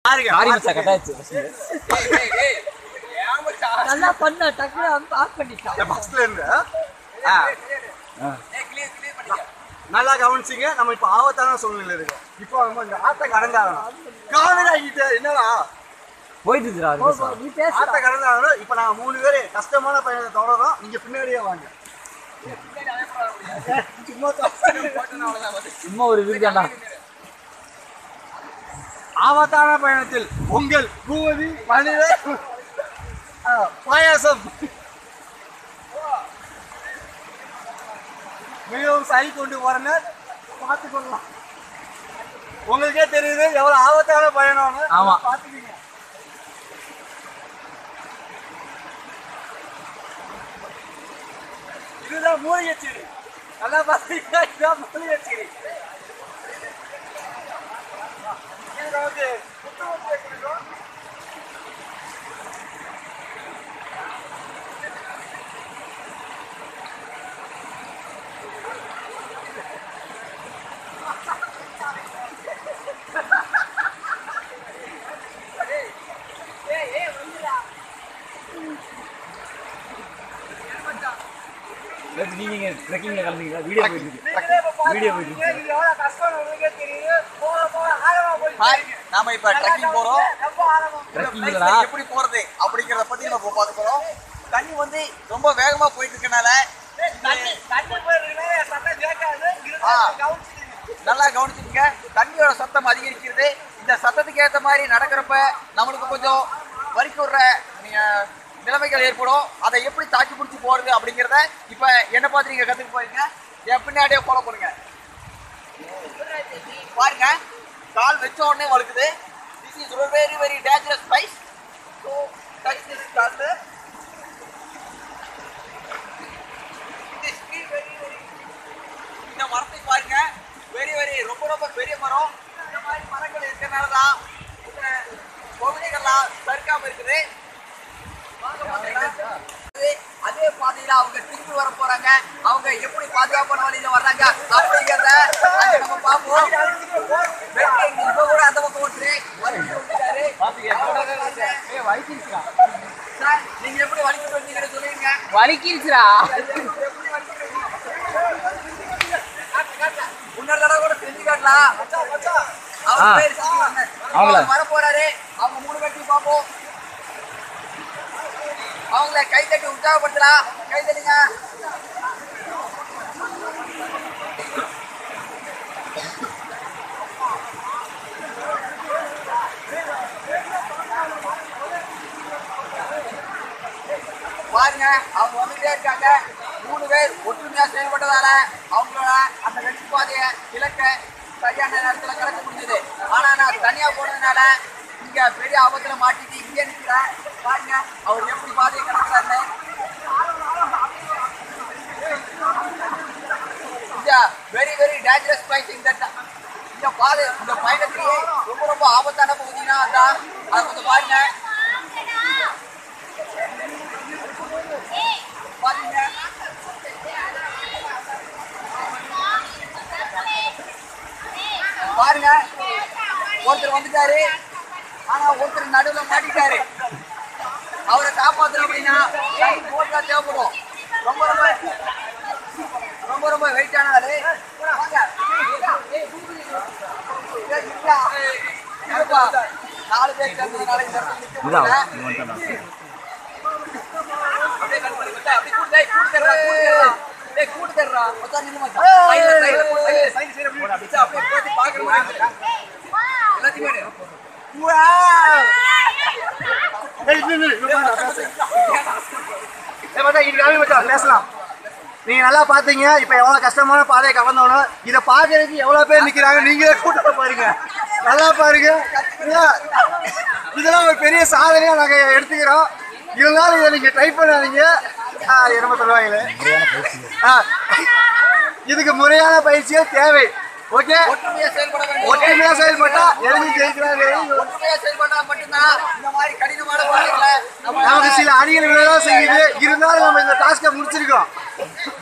காரி மச்சா கட்டாச்சு நல்லா பண்ண டக்குனு வந்து ஆஃப் பண்ணிட்டான் ஃபர்ஸ்ட்ல இருந்து ஆ. நல்லா கவனிச்சிங்க நம்ம இப்ப ஆபத்தான சூழ்நிலை இருக்கு இப்போ நம்ம இந்த ஆத்த கடந்தாகணும் காமெடி ஆகிட்டு என்னடா போயிட்டு இருக்குடா, போ, அது போ, பேசலாம். நீ பேச ஆத்த கடந்தாகணும் இப்ப நாங்க மூணு பேரு கஷ்டமான பயணத்தை தொடரோம் நீங்க பின்னாடியே வாங்க சும்மா சும்மா ஒரு வீடியோடா ஆபத்தான பயணத்தில் உங்கள் பூவதி மனித ஆ, பாயாசம் மிகவும் சரி கொண்டு போறேன்னு பார்த்துக்கொள்ளலாம் உங்களுக்கே தெரியுது எவ்வளவு ஆபத்தான பயணம்னு ஆமா. பார்த்துக்கீங்க இதுதான் மூலிகை செடி நல்லா பார்த்தீங்கன்னா இதுதான் மூலிகை செடி இதுல வந்து புத்துணர்ச்சியை கொடுக்கும். நேத்து நீங்க ட்ரெக்கிங்ல கலந்தீங்களா வீடியோ போயிட்டு இருக்கு நீங்களே இப்ப பாருங்க. வீடியோ போயிட்டு இருக்கு இது எவ்வளவு கஷ்டம் உங்களுக்கே தெரியுது. போக போக ஆழமா போய் ஹாய் நாம இப்ப ட்ரெக்கிங் போறோம் ரொம்ப ஆழமா இந்த ட்ரெக்கிங் place இல்லடா ல எப்படி போறது அப்படிங்கறத பத்தி நம்ம இப்ப பார்க்க போறோம் தண்ணி வந்து ரொம்ப வேகமா போயிட்டு இருக்கனால தண்ணி தண்ணி போயிருக்குன்னா என் சத்தம் கேட்காது ஆ. இருந்தாலும் கவனிச்சுக்கங்க. நல்லா கவனிச்சுக்கங்க தண்ணியோட சத்தம் அதிகரிக்கிறது இந்த சத்தத்துக்கு ஏத்த மாதிரி நடக்கிறப்ப நம்மளுக்கு கொஞ்சம் வலிக்கு விடுற நீ- நிலைமைகள் ஏற்படும் அதை எப்படி தாக்கி பிடிச்சி போறது அப்படிங்கறத இப்ப என்ன பார்த்து நீங்க கத்துக்க போறீங்க என் பின்னாடியே ஃபாலோ பண்ணுங்க பாருங்க கால் வச்ச உடனே வழுக்குது this is very very dangerous space so touch this கால் இந்த மரத்தை பாருங்க வெரி வெரி ரொம்ப ரொம்ப பெரிய மரம் இந்த மாதிரி மரங்கள் இருக்கிறனால தான் இந்த பகுதிகள்லாம் சறுக்காம இருக்குது வாங்க பாத்தீங்களா? அதே- அதே பாதையில அவங்க திரும்பி வர போறாங்க அவங்க எப்படி பாதுகாப்பான வழியில வர்றாங்க அப்படிங்கறத அங்க நம்ம பார்ப்போம் வெற்றி இப்ப கூட அந்த பக்கம் ஓட்டுரு வலிக்கு விட்டுட்டாரு. ஏய் வலிக்கிருச்சுடா சார் நீங்க எப்படி வலிக்கு வந்தீங்கன்னு சொல்லுங்க வலிக்கிருச்சுடா முன்னாடி தடவை கூட செஞ்சு காட்டலாம் அவங்க ஆ. பேர் சொல்லுவாங்க அவங்கள. அவங்க வர போறாரு அவங்க மூணு பேர்த்தையும் பார்ப்போம் அவங்கள கை தட்டி உற்சாகப்படுத்தலாம் கை தட்டுங்க பாருங்க அவங்க வந்துட்டே இருக்காங்க மூணு பேர் ஒற்றுமையா செயல்பட்டதால அவங்களோட அந்த வெற்றி பாதைய இலக்க சரியான நேரத்துல கடக்க முடிஞ்சது ஆனா நான் தனியா போனதுனால இங்க பெரிய ஆபத்துல மாட்டிட்டு இங்கே நிக்கிறேன் பாருங்க அவர் எப்படி பாதையை கடக்கிறாருன்னு இந்த வெரி வெரி டேஞ்சரஸ் பிளேஸ் இந்த ட- இந்த பாதை இந்த பயணத்திலேயே ரொம்ப ரொம்ப ஆபத்தான பகுதினா அதான் அதை கொஞ்சம் பாருங்க பாருங்க பாருங்க ஒருத்தர் வந்துட்டாரு ஆனா ஒருத்தர் நடுவுல மாட்டிட்டாரு அவரை காப்பாத்தணும் அப்படின்னா லைன் போட்டா தேவைப்படும் ரொம்ப ரொம்ப ரொம்ப ரொம்ப வெயிட்டான ஆளு வாங்க. ஏய், இருடா. இருப்பா. நாலு பேர் சேர்ந்ததுனால இந்த இடத்துல நிக்க இதா முடியல. இது வந்துட்டானா அப்படியே கட் பண்ணி விட்டா, அப்படியே கூட்டு, டேய், கூட்டு தர்றா, கூட்டு தர்றா. டேய், கூட்டு தர்றா. மச்சான், நில்லு மச்சான். சைடுல, சைடுல போடு, சைடுல, சைடு, சைடு அப்படி போடு. மச்சான், அப்படியே போட்டு பார்க்கற மாதிரி இருக்கு. எல்லாத்தையும் எடு. ஏய், இரு, இரு, இரு, நான் பேசுறேன். ஏய், மச்சான், இது காமி மச்சான், பேசலாம் நீங்க நல்லா பாத்தீங்க இப்ப எவ்வளவு கஷ்டமான பாதையை கடந்தவனும் இதை பாக்குறதுக்கு எவ்வளவு பேர் நிக்கிறாங்க நீங்களே கூட்டத்தை பாருங்க நல்லா பாருங்க இதெல்லாம் இதெல்லாம் ஒரு பெரிய சாதனையா நாங்க எடுத்துக்கிறோம் இருந்தாலும் இதை நீங்க ட்ரை பண்ணாதீங்க ஆ, என்னமோ சொல்லுவாங்களே ஆ, இதுக்கு முறையான பயிற்சியே தேவை ஓகே ஒற்றுமையா செயல்பட வேண்டும். ஒற்றுமையா செயல்பட்டா எழுதி ஜெயிக்கிறாங்க ஒற்றுமையா செயல்பட்டா மட்டும்தான் இந்த மாதிரி கடினமான பாதைகளை நம்ம நமக்கு சில அணிகள் விழதான் செய்யுது இருந்தாலும் நம்ம இந்த டாஸ்கை முடிச்சிருக்கோம்